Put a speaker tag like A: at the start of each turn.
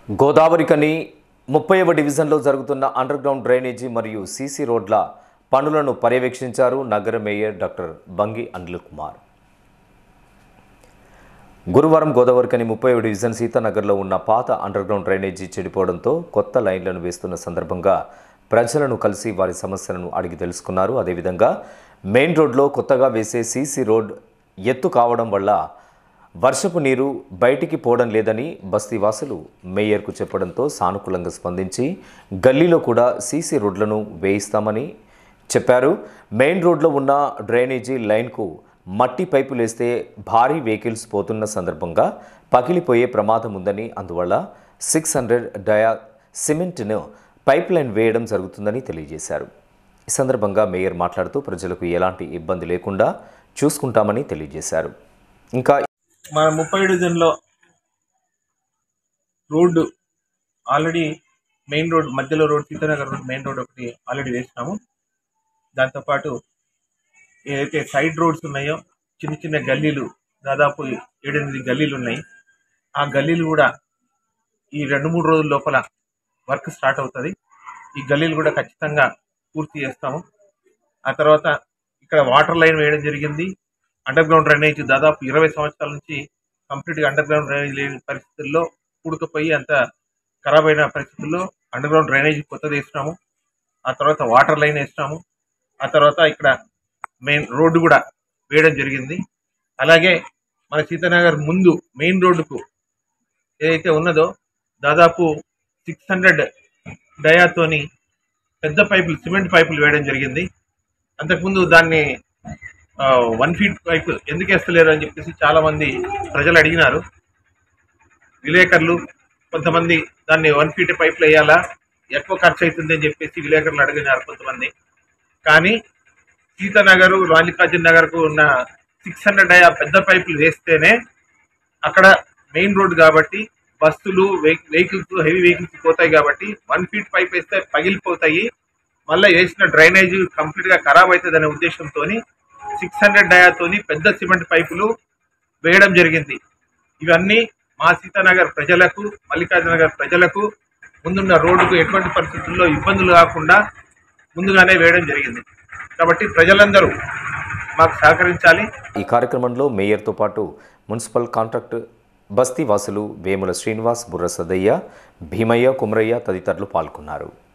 A: గోదావరికని ముప్పైవ డివిజన్లో జరుగుతున్న అండర్ గ్రౌండ్ డ్రైనేజీ మరియు సీసీ రోడ్ల పనులను పర్యవేక్షించారు నగర మేయర్ డాక్టర్ బంగి అనిల్ కుమార్ గురువారం గోదావరికని ముప్పై డివిజన్ సీతానగర్లో ఉన్న పాత అండర్ గ్రౌండ్ డ్రైనేజీ చెడిపోవడంతో కొత్త లైన్లను వేస్తున్న సందర్భంగా ప్రజలను కలిసి వారి సమస్యలను అడిగి తెలుసుకున్నారు అదేవిధంగా మెయిన్ రోడ్లో కొత్తగా వేసే సీసీ రోడ్ ఎత్తు కావడం వల్ల వర్షపు నీరు బయటికి పోవడం లేదని బస్తీవాసులు మేయర్కు చెప్పడంతో సానుకూలంగా స్పందించి గల్లీలో కూడా సీసీ రోడ్లను వేయిస్తామని చెప్పారు మెయిన్ రోడ్లో ఉన్న డ్రైనేజీ లైన్కు మట్టి పైపులు వేస్తే భారీ వెహికల్స్ పోతున్న సందర్భంగా పగిలిపోయే ప్రమాదం ఉందని అందువల్ల సిక్స్ హండ్రెడ్ డయా సిమెంట్ను పైప్ లైన్ వేయడం జరుగుతుందని తెలియజేశారు ఈ సందర్భంగా మేయర్ మాట్లాడుతూ ప్రజలకు ఎలాంటి ఇబ్బంది లేకుండా చూసుకుంటామని తెలియజేశారు ఇంకా
B: మన ముప్పై డివిజన్లో రోడ్డు ఆల్రెడీ మెయిన్ రోడ్ మధ్యలో road Sitanagar road main road ఒకటి ఆల్రెడీ వేసినాము దాంతోపాటు ఏదైతే సైడ్ రోడ్స్ ఉన్నాయో చిన్న చిన్న గల్లీలు దాదాపు ఏడెనిమిది గల్లీలు ఉన్నాయి ఆ గల్లీలు కూడా ఈ రెండు మూడు రోజుల లోపల వర్క్ స్టార్ట్ అవుతుంది ఈ గల్లీలు కూడా ఖచ్చితంగా పూర్తి చేస్తాము ఆ తర్వాత ఇక్కడ వాటర్ లైన్ వేయడం జరిగింది అండర్ గ్రౌండ్ డ్రైనేజ్ దాదాపు ఇరవై సంవత్సరాల నుంచి కంప్లీట్గా అండర్ గ్రౌండ్ డ్రైనేజ్ లేని పరిస్థితుల్లో కూడుకుపోయి అంత ఖరాబ్ అయిన పరిస్థితుల్లో అండర్ గ్రౌండ్ డ్రైనేజ్ కొత్తది వేసినాము ఆ తర్వాత వాటర్ లైన్ వేసినాము ఆ తర్వాత ఇక్కడ మెయిన్ రోడ్డు కూడా వేయడం జరిగింది అలాగే మన సీతానగర్ ముందు మెయిన్ రోడ్డుకు ఏదైతే ఉన్నదో దాదాపు సిక్స్ హండ్రెడ్ డయాతోని పెద్ద పైపులు సిమెంట్ పైపులు వేయడం జరిగింది అంతకుముందు దాన్ని వన్ ఫీట్ పైపు ఎందుకు వేస్తలేరు అని చెప్పేసి చాలా మంది ప్రజలు అడిగినారు విలేకరులు కొంతమంది దాన్ని వన్ ఫీట్ పైపులు వేయాలా ఎక్కువ ఖర్చు అవుతుంది అని చెప్పేసి విలేకరులు అడిగినారు కొంతమంది కానీ సీతానగర్ మల్లికార్జున నగర్కు ఉన్న సిక్స్ హండ్రెడ్ అయ్యా పెద్ద పైపులు వేస్తేనే అక్కడ మెయిన్ రోడ్ కాబట్టి బస్సులు వెహికల్స్ హెవీ వెహికల్స్ పోతాయి కాబట్టి వన్ ఫీట్ పైప్ వేస్తే పగిలిపోతాయి మళ్ళీ వేసిన డ్రైనేజ్ కంప్లీట్ గా ఖరాబ్ అవుతుంది అనే ఉద్దేశంతో సిక్స్ హండ్రెడ్ డయాతోని పెద్ద సిమెంట్ పైపులు వేయడం జరిగింది ఇవన్నీ మా సీతానగర్ ప్రజలకు మల్లికార్జున నగర్ ప్రజలకు ముందున్న రోడ్డుకు ఎటువంటి పరిస్థితుల్లో ఇబ్బందులు కాకుండా ముందుగానే వేయడం జరిగింది కాబట్టి ప్రజలందరూ మాకు సహకరించాలి
A: ఈ కార్యక్రమంలో మేయర్తో పాటు మున్సిపల్ కాంట్రాక్ట్ బస్తీ వాసులు వేముల శ్రీనివాస్ బుర్ర సదయ్య భీమయ్య కుమరయ్య తదితరులు పాల్గొన్నారు